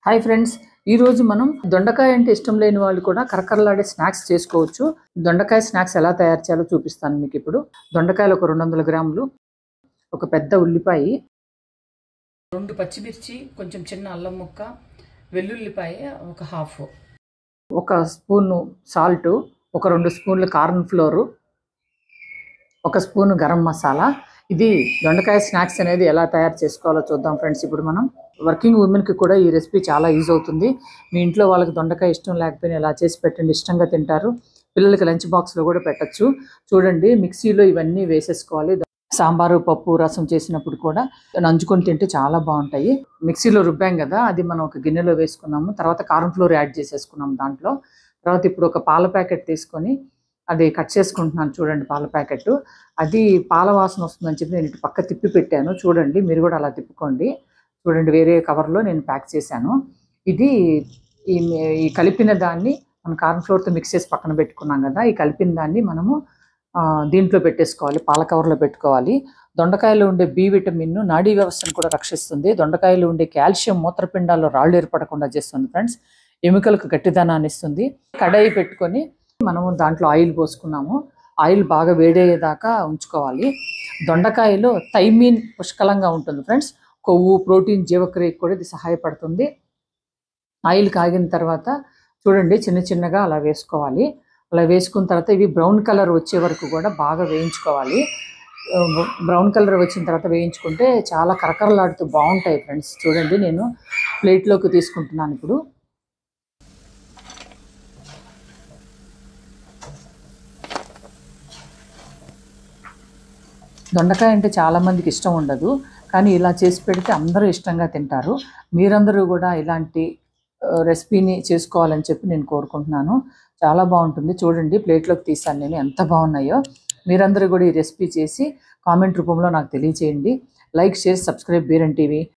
hi friends ఈ రోజు మనం దొండకాయ అంటే ఇష్టం లేని వాళ్ళు కూడా కరకరలాడే స్నాక్స్ చేసుకోవచ్చు దొండకాయ స్నాక్స్ ఎలా తయారు చేయాలో చూపిస్తాను మీకు ఇప్పుడు దొండకాయలు ఒక రెండు వందల గ్రాములు ఒక పెద్ద ఉల్లిపాయ రెండు పచ్చిమిర్చి కొంచెం చిన్న అల్లం ముక్క వెల్లుల్లిపాయ ఒక హాఫ్ ఒక స్పూను సాల్ట్ ఒక రెండు స్పూన్లు కార్న్ ఫ్లోరు ఒక స్పూన్ గరం మసాలా ఇది దొండకాయ స్నాక్స్ అనేది ఎలా తయారు చేసుకోవాలో చూద్దాం ఫ్రెండ్స్ ఇప్పుడు మనం వర్కింగ్ ఉమెన్కి కూడా ఈ రెసిపీ చాలా యూజ్ అవుతుంది మీ ఇంట్లో వాళ్ళకి దొండకాయ ఇష్టం లేకపోయినా ఇలా చేసి పెట్టండి ఇష్టంగా తింటారు పిల్లలకి లంచ్ బాక్స్లో కూడా పెట్టచ్చు చూడండి మిక్సీలో ఇవన్నీ వేసేసుకోవాలి సాంబారు పప్పు రసం చేసినప్పుడు కూడా నంచుకొని తింటే చాలా బాగుంటాయి మిక్సీలో రుబ్బాం కదా అది మనం ఒక గిన్నెలో వేసుకున్నాము తర్వాత కారం ఫ్లోర్ యాడ్ చేసేసుకున్నాము దాంట్లో తర్వాత ఇప్పుడు ఒక పాల ప్యాకెట్ తీసుకొని అది కట్ చేసుకుంటున్నాను చూడండి పాల ప్యాకెట్ అది పాల వాసన వస్తుందని చెప్పి నేను ఇటు పక్క తిప్పి పెట్టాను చూడండి మీరు కూడా అలా తిప్పుకోండి చూడండి వేరే కవర్లో నేను ప్యాక్ చేశాను ఇది ఈ ఈ కలిపిన దాన్ని మనం కార్న్ ఫ్లోర్తో మిక్స్ చేసి పక్కన పెట్టుకున్నాం కదా ఈ కలిపిన దాన్ని మనము ఆ, దీంట్లో పెట్టేసుకోవాలి పాల కవర్లో పెట్టుకోవాలి దొండకాయలో ఉండే బి విటమిన్ నాడీ వ్యవస్థను కూడా రక్షిస్తుంది దొండకాయలో ఉండే కాల్షియం మూత్రపిండాల్లో రాళ్ళు ఏర్పడకుండా చేస్తుంది ఫ్రెండ్స్ ఎముకలకు గట్టిదనాన్ని ఇస్తుంది కడాయి పెట్టుకొని మనము దాంట్లో ఆయిల్ పోసుకున్నాము ఆయిల్ బాగా వేడయ్యేదాకా ఉంచుకోవాలి దొండకాయలో థైమిన్ పుష్కలంగా ఉంటుంది ఫ్రెండ్స్ కొవ్వు ప్రోటీన్ జీవక్రియకు కూడా ఇది సహాయపడుతుంది ఆయిల్ కాగిన తర్వాత చూడండి చిన్న చిన్నగా అలా వేసుకోవాలి అలా వేసుకున్న తర్వాత ఇవి బ్రౌన్ కలర్ వచ్చే వరకు కూడా బాగా వేయించుకోవాలి బ్రౌన్ కలర్ వచ్చిన తర్వాత వేయించుకుంటే చాలా కరకరలాడుతూ బాగుంటాయి ఫ్రెండ్స్ చూడండి నేను ప్లేట్లోకి తీసుకుంటున్నాను ఇప్పుడు దొండకాయ అంటే చాలా మందికి ఇష్టం ఉండదు కానీ ఇలా చేసి పెడితే అందరూ ఇష్టంగా తింటారు మీరందరూ కూడా ఇలాంటి ఆ, రెసిపీని చేసుకోవాలని చెప్పి నేను కోరుకుంటున్నాను చాలా బాగుంటుంది చూడండి ప్లేట్లోకి తీసాను నేను ఎంత బాగున్నాయో మీరందరూ కూడా ఈ రెసిపీ చేసి కామెంట్ రూపంలో నాకు తెలియచేయండి లైక్ షేర్ సబ్స్క్రైబ్ బీరన్ టీవీ